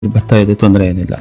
ಭತ್ತ ಇದೆ ತೊಂದರೆ ಏನಿಲ್ಲ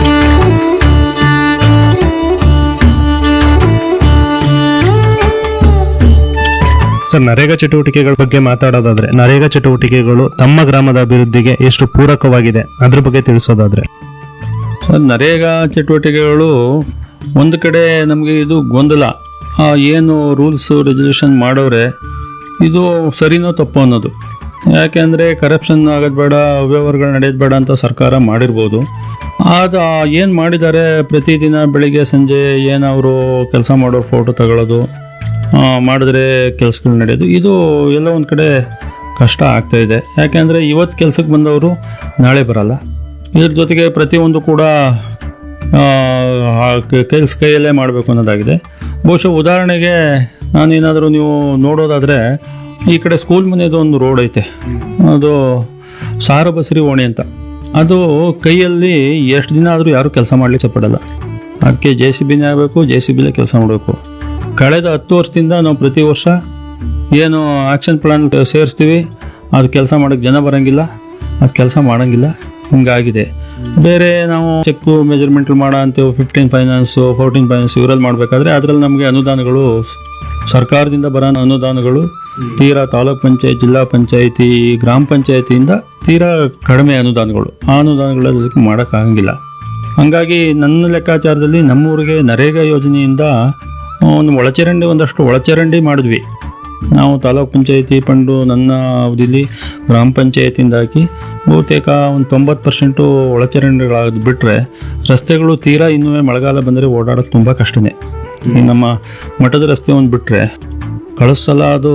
ಸರ್ ನರೇಗಾ ಚಟುವಟಿಕೆಗಳ ಬಗ್ಗೆ ಮಾತಾಡೋದಾದ್ರೆ ನರೇಗಾ ಚಟುವಟಿಕೆಗಳು ತಮ್ಮ ಗ್ರಾಮದ ಅಭಿವೃದ್ಧಿಗೆ ಎಷ್ಟು ಪೂರಕವಾಗಿದೆ ಅದ್ರ ಬಗ್ಗೆ ತಿಳಿಸೋದಾದ್ರೆ ಸರ್ ನರೇಗಾ ಚಟುವಟಿಕೆಗಳು ಒಂದು ಕಡೆ ನಮಗೆ ಇದು ಗೊಂದಲ ಆ, ಏನು ರೂಲ್ಸ್ ರೆಗ್ಯುಲೇಷನ್ ಮಾಡೋರೆ ಇದು ಸರಿನೋ ತಪ್ಪೋ ಅನ್ನೋದು ಯಾಕೆಂದರೆ ಕರಪ್ಷನ್ ಆಗೋದು ಬೇಡ ಅವ್ಯವಹಾರಗಳು ನಡೆಯೋದು ಬೇಡ ಅಂತ ಸರ್ಕಾರ ಮಾಡಿರ್ಬೋದು ಅದು ಏನು ಮಾಡಿದ್ದಾರೆ ಪ್ರತಿದಿನ ಬೆಳಿಗ್ಗೆ ಸಂಜೆ ಏನು ಅವರು ಕೆಲಸ ಮಾಡೋರು ಫೋಟೋ ತಗೊಳ್ಳೋದು ಆ, ಮಾಡಿದ್ರೆ ಕೆಲಸಗಳು ನಡೆಯೋದು ಇದು ಎಲ್ಲ ಒಂದು ಕಡೆ ಕಷ್ಟ ಆಗ್ತಾ ಇದೆ ಯಾಕೆಂದರೆ ಇವತ್ತು ಕೆಲಸಕ್ಕೆ ಬಂದವರು ನಾಳೆ ಬರಲ್ಲ ಇದ್ರ ಜೊತೆಗೆ ಪ್ರತಿಯೊಂದು ಕೂಡ ಕೆಲಸ ಕೈಯಲ್ಲೇ ಮಾಡಬೇಕು ಅನ್ನೋದಾಗಿದೆ ಬಹುಶಃ ಉದಾಹರಣೆಗೆ ನಾನೇನಾದರೂ ನೀವು ನೋಡೋದಾದರೆ ಈ ಕಡೆ ಸ್ಕೂಲ್ ಮನೆಯದು ಒಂದು ರೋಡ್ ಐತೆ ಅದು ಸಾರಬಸರಿ ಓಣಿ ಅಂತ ಅದು ಕೈಯಲ್ಲಿ ಎಷ್ಟು ದಿನ ಆದರೂ ಯಾರೂ ಕೆಲಸ ಮಾಡಲಿಕ್ಕೆ ಪಡಲ್ಲ ಅದಕ್ಕೆ ಜೆ ಸಿ ಬಿನೇ ಆಗಬೇಕು ಜೆ ಸಿ ಬಿಲೇ ಕೆಲಸ ಮಾಡಬೇಕು ಕಳೆದ ಹತ್ತು ವರ್ಷದಿಂದ ನಾವು ಪ್ರತಿ ವರ್ಷ ಏನು ಆ್ಯಕ್ಷನ್ ಪ್ಲಾನ್ ಸೇರಿಸ್ತೀವಿ ಅದು ಕೆಲಸ ಮಾಡೋಕ್ಕೆ ಜನ ಬರೋಂಗಿಲ್ಲ ಅದು ಕೆಲಸ ಮಾಡೋಂಗಿಲ್ಲ ಹಿಂಗಾಗಿದೆ ಬೇರೆ ನಾವು ಚೆಕ್ ಮೆಜರ್ಮೆಂಟ್ ಮಾಡೋ ಅಂತೀವಿ ಫಿಫ್ಟೀನ್ ಫೈನಾನ್ಸು ಫೋರ್ಟೀನ್ ಫೈನಾನ್ಸ್ ಇವರಲ್ಲಿ ಮಾಡಬೇಕಾದ್ರೆ ಅದರಲ್ಲಿ ನಮಗೆ ಅನುದಾನಗಳು ಸ್- ಸರ್ಕಾರದಿಂದ ಬರೋ ಅನುದಾನಗಳು ತೀರಾ ತಾಲೂಕ್ ಪಂಚಾಯತ್ ಜಿಲ್ಲಾ ಪಂಚಾಯತಿ ಗ್ರಾಮ ಪಂಚಾಯತಿಯಿಂದ ತೀರಾ ಕಡಿಮೆ ಅನುದಾನಗಳು ಆ ಅನುದಾನಗಳಲ್ಲಿ ಮಾಡೋಕ್ಕಾಗಂಗಿಲ್ಲ ಹಂಗಾಗಿ ನನ್ನ ಲೆಕ್ಕಾಚಾರದಲ್ಲಿ ನಮ್ಮೂರಿಗೆ ನರೇಗಾ ಯೋಜನೆಯಿಂದ ಒಂದು ಒಳಚರಂಡಿ ಒಂದಷ್ಟು ಒಳಚರಂಡಿ ಮಾಡಿದ್ವಿ ನಾವು ತಾಲೂಕ್ ಪಂಚಾಯತಿ ಫಂಡು ನನ್ನ ಅವಧಿಲಿ ಗ್ರಾಮ ಪಂಚಾಯತಿಯಿಂದ ಹಾಕಿ ಬಹುತೇಕ ಒಂದು ತೊಂಬತ್ತು ಪರ್ಸೆಂಟು ಒಳಚರಂಡಿಗಳಾಗೋದು ಬಿಟ್ಟರೆ ರಸ್ತೆಗಳು ತೀರಾ ಇನ್ನೂ ಮಳೆಗಾಲ ಬಂದರೆ ಓಡಾಡೋದು ತುಂಬ ಕಷ್ಟನೇ ಈ ನಮ್ಮ ಮಠದ ರಸ್ತೆ ಒಂದು ಬಿಟ್ಟರೆ ಕಳೆದ ಸಲ ಅದು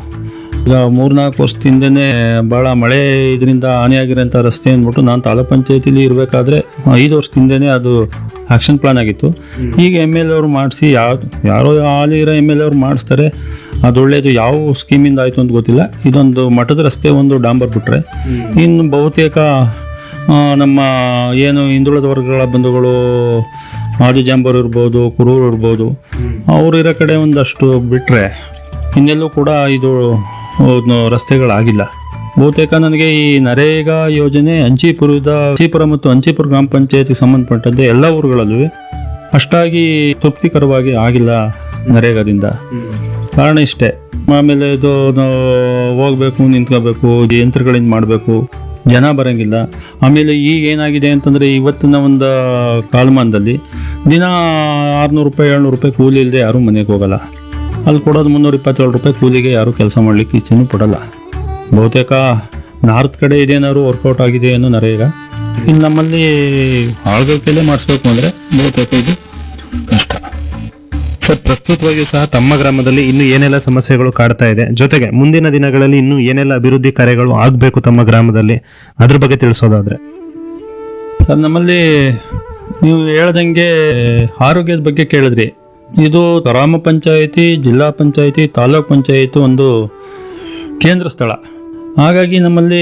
ಈಗ ಮೂರ್ನಾಲ್ಕು ವರ್ಷದಿಂದನೇ ಭಾಳ ಮಳೆ ಇದರಿಂದ ಹಾನಿಯಾಗಿರೋಂಥ ರಸ್ತೆ ಅಂದ್ಬಿಟ್ಟು ನಾನು ತಾಲೂಕ್ ಪಂಚಾಯತಿಲಿ ಇರಬೇಕಾದ್ರೆ ಐದು ವರ್ಷದಿಂದನೇ ಅದು ಆಕ್ಷನ್ ಪ್ಲಾನ್ ಆಗಿತ್ತು ಈಗ ಎಮ್ ಎಲ್ ಅವರು ಮಾಡಿಸಿ ಯಾವ ಯಾರೋ ಹಾಲಿ ಇರೋ ಎಮ್ ಎಲ್ ಅವ್ರು ಮಾಡಿಸ್ತಾರೆ ಅದು ಒಳ್ಳೆಯದು ಯಾವ ಸ್ಕೀಮಿಂದ ಆಯಿತು ಅಂತ ಗೊತ್ತಿಲ್ಲ ಇದೊಂದು ಮಠದ ರಸ್ತೆ ಒಂದು ಡಾಂಬರ್ ಬಿಟ್ಟರೆ ಇನ್ನು ಬಹುತೇಕ ಆ, ನಮ್ಮ ಏನು ಹಿಂದುಳಿದ ವರ್ಗಗಳ ಬಂಧುಗಳು ಆದಿಜಾಂಬರ್ ಇರ್ಬೋದು ಕುರೂರು ಇರ್ಬೋದು ಅವ್ರು ಇರೋ ಕಡೆ ಒಂದಷ್ಟು ಬಿಟ್ಟರೆ ಇನ್ನೆಲ್ಲೂ ಕೂಡ ಇದು ಒಂದು ರಸ್ತೆಗಳಾಗಿಲ್ಲ ಬಹುತೇಕ ನನಗೆ ಈ ನರೇಗಾ ಯೋಜನೆ ಅಂಚಿಪುರದ ಅಂಚಿಪುರ ಮತ್ತು ಅಂಚಿಪುರ ಗ್ರಾಮ ಪಂಚಾಯತಿ ಸಂಬಂಧಪಟ್ಟಂತೆ ಎಲ್ಲ ಊರುಗಳಲ್ಲೂ ಅಷ್ಟಾಗಿ ತೃಪ್ತಿಕರವಾಗಿ ಆಗಿಲ್ಲ ನರೇಗಾದಿಂದ ಕಾರಣ ಇಷ್ಟೇ ಆಮೇಲೆ ಇದು ನಾವು ಹೋಗ್ಬೇಕು ನಿಂತ್ಕೋಬೇಕು ಯಂತ್ರಗಳಿಂದ ಮಾಡಬೇಕು ಜನ ಬರಂಗಿಲ್ಲ ಆಮೇಲೆ ಈಗ ಏನಾಗಿದೆ ಅಂತಂದರೆ ಇವತ್ತಿನ ಒಂದು ಕಾಲಮಾನದಲ್ಲಿ ದಿನ ಆರುನೂರು ರೂಪಾಯಿ ಏಳ್ನೂರು ರೂಪಾಯಿ ಕೂಲಿ ಇಲ್ಲದೆ ಯಾರೂ ಮನೆಗೆ ಹೋಗಲ್ಲ ಅಲ್ಲಿ ಕೊಡೋದು ಮುನ್ನೂರ ಇಪ್ಪತ್ತೇಳು ರೂಪಾಯಿ ಕೂಲಿಗೆ ಯಾರೂ ಕೆಲಸ ಮಾಡಲಿಕ್ಕೆ ಇಚ್ಛೆನೂ ಪಡಲ್ಲ ಬಹುತೇಕ ನಾರ್ತ್ ಕಡೆ ಇದೇನಾದ್ರು ವರ್ಕೌಟ್ ಆಗಿದೆ ಅನ್ನೋ ನರೇಗಾ ಇನ್ನು ನಮ್ಮಲ್ಲಿ ಆಳ್ಗಳ ಕೈಲೇ ಮಾಡಿಸ್ಬೇಕು ಅಂದರೆ ಬಹುತೇಕ ಇದು ಕಷ್ಟ ಸರ್ ಪ್ರಸ್ತುತವಾಗಿ ಸಹ ತಮ್ಮ ಗ್ರಾಮದಲ್ಲಿ ಇನ್ನು ಏನೆಲ್ಲ ಸಮಸ್ಯೆಗಳು ಕಾಡ್ತಾ ಇದೆ ಜೊತೆಗೆ ಮುಂದಿನ ದಿನಗಳಲ್ಲಿ ಇನ್ನು ಏನೆಲ್ಲ ಅಭಿವೃದ್ಧಿ ಕಾರ್ಯಗಳು ಆಗಬೇಕು ತಮ್ಮ ಗ್ರಾಮದಲ್ಲಿ ಅದ್ರ ಬಗ್ಗೆ ತಿಳಿಸೋದಾದ್ರೆ ಸರ್ ನಮ್ಮಲ್ಲಿ ನೀವು ಹೇಳ್ದಂಗೆ ಆರೋಗ್ಯದ ಬಗ್ಗೆ ಕೇಳಿದ್ರಿ ಇದು ಗ್ರಾಮ ಪಂಚಾಯಿತಿ ಜಿಲ್ಲಾ ಪಂಚಾಯಿತಿ ತಾಲೂಕ್ ಪಂಚಾಯಿತಿ ಒಂದು ಕೇಂದ್ರ ಸ್ಥಳ ಹಾಗಾಗಿ ನಮ್ಮಲ್ಲಿ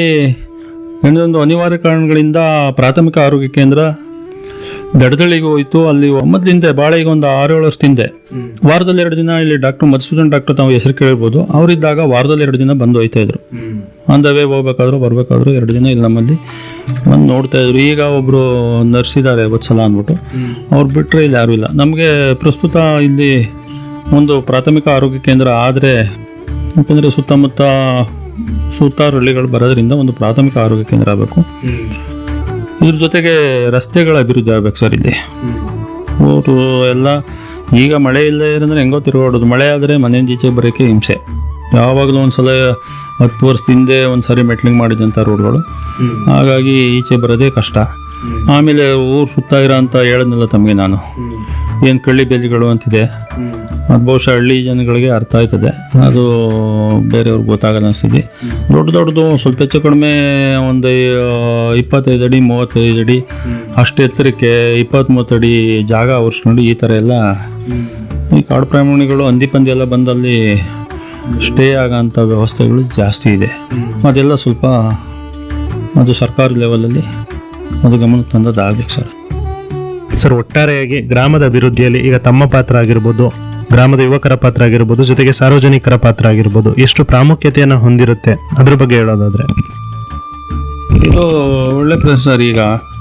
ಒಂದು ಅನಿವಾರ್ಯ ಕಾರಣಗಳಿಂದ ಪ್ರಾಥಮಿಕ ಆರೋಗ್ಯ ಕೇಂದ್ರ ದಡದಳ್ಳಿಗೆ ಹೋಯ್ತು ಅಲ್ಲಿ ಮೊದಲಿಂದ ಭಾಳ ಈಗ ಒಂದು ಆರು ಏಳು ವರ್ಷದಿಂದ ವಾರದಲ್ಲಿ ಎರಡು ದಿನ ಇಲ್ಲಿ ಡಾಕ್ಟರ್ ಮಧುಸೂದನ್ ಡಾಕ್ಟರ್ ತಾವು ಹೆಸರು ಕೇಳಿರ್ಬೋದು ಅವರಿದ್ದಾಗ ವಾರದಲ್ಲಿ ಎರಡು ದಿನ ಬಂದು ಹೋಯ್ತಾ ಇದ್ರು ಆನ್ ದ ವೇ ಹೋಗ್ಬೇಕಾದ್ರು ಬರ್ಬೇಕಾದ್ರು ಎರಡು ದಿನ ಇಲ್ಲಿ ನಮ್ಮಲ್ಲಿ ಬಂದು ನೋಡ್ತಾ ಇದ್ರು ಈಗ ಒಬ್ರು ನರ್ಸ್ ಇದ್ದಾರೆ ವತ್ಸಲ ಅಂದ್ಬಿಟ್ಟು ಅವ್ರು ಬಿಟ್ಟರೆ ಇಲ್ಲಿ ಯಾರೂ ಇಲ್ಲ ನಮಗೆ ಪ್ರಸ್ತುತ ಇಲ್ಲಿ ಒಂದು ಪ್ರಾಥಮಿಕ ಆರೋಗ್ಯ ಕೇಂದ್ರ ಆದರೆ ಯಾಕಂದರೆ ಸುತ್ತಮುತ್ತ ಸುತ್ತಾರು ಹಳ್ಳಿಗಳು ಬರೋದ್ರಿಂದ ಒಂದು ಪ್ರಾಥಮಿಕ ಆರೋಗ್ಯ ಕೇಂದ್ರ ಆಗಬೇಕು ಇದ್ರ ಜೊತೆಗೆ ರಸ್ತೆಗಳ ಅಭಿವೃದ್ಧಿ ಆಗ್ಬೇಕು ಸರ್ ಇಲ್ಲಿ ಊರು ಎಲ್ಲ ಈಗ ಮಳೆ ಇಲ್ಲ ಅಂದ್ರೆ ಹೆಂಗೋ ತಿರುಗಾಡೋದು ಮಳೆ ಆದರೆ ಮನೆಯಿಂದ ಈಚೆ ಬರೋಕ್ಕೆ ಹಿಂಸೆ ಯಾವಾಗಲೂ ಒಂದ್ಸಲ ಹತ್ತು ವರ್ಷದ ಹಿಂದೆ ಒಂದು ಸರಿ ಮೆಟ್ಲಿಂಗ್ ಮಾಡಿದಂಥ ರೋಡ್ಗಳು ಹಾಗಾಗಿ ಈಚೆ ಬರೋದೇ ಕಷ್ಟ ಆಮೇಲೆ ಊರು ಸುತ್ತ ಇರೋ ಅಂತ ಹೇಳದ್ನಲ್ಲ ತಮಗೆ ನಾನು ಏನು ಕಳ್ಳಿ ಬೇಲಿಗಳು ಅಂತಿದೆ ಅದು ಬಹುಶಃ ಹಳ್ಳಿ ಜನಗಳಿಗೆ ಅರ್ಥ ಆಯ್ತದೆ ಅದು ಬೇರೆಯವ್ರಿಗೆ ಗೊತ್ತಾಗಲ್ಲ ಅನಿಸ್ತಿದೆ ದೊಡ್ಡ ದೊಡ್ಡದು ಸ್ವಲ್ಪ ಹೆಚ್ಚು ಕಡಿಮೆ ಒಂದು ಇಪ್ಪತ್ತೈದು ಅಡಿ ಮೂವತ್ತೈದು ಅಡಿ ಅಷ್ಟು ಎತ್ತರಕ್ಕೆ ಇಪ್ಪತ್ತ್ ಮೂವತ್ತು ಅಡಿ ಜಾಗ ಅವರ್ಸ್ಕೊಂಡು ಈ ಥರ ಎಲ್ಲ ಈ ಕಾಡು ಪ್ರಾಣಿಗಳು ಹಂದಿ ಪಂದಿ ಎಲ್ಲ ಬಂದಲ್ಲಿ ಸ್ಟೇ ಆಗೋಂಥ ವ್ಯವಸ್ಥೆಗಳು ಜಾಸ್ತಿ ಇದೆ ಅದೆಲ್ಲ ಸ್ವಲ್ಪ ಅದು ಸರ್ಕಾರಿ ಲೆವೆಲಲ್ಲಿ ಅದು ಗಮನಕ್ಕೆ ತಂದದ್ದು ಆಗ್ಬೇಕು ಸರ್ ಸರ್ ಒಟ್ಟಾರೆಯಾಗಿ ಗ್ರಾಮದ ಅಭಿವೃದ್ಧಿಯಲ್ಲಿ ಈಗ ತಮ್ಮ ಪಾತ್ರ ಆಗಿರ್ಬೋದು ಗ್ರಾಮದ ಯುವಕರ ಪಾತ್ರ ಆಗಿರ್ಬೋದು ಜೊತೆಗೆ ಸಾರ್ವಜನಿಕರ ಪಾತ್ರ ಆಗಿರ್ಬೋದು ಎಷ್ಟು ಪ್ರಾಮುಖ್ಯತೆಯನ್ನು ಹೊಂದಿರುತ್ತೆ ಅದ್ರ ಬಗ್ಗೆ ಹೇಳೋದಾದ್ರೆ ಇದು ಒಳ್ಳೆ ಪ್ರಶ್ನೆ ಸರ್ ಈಗ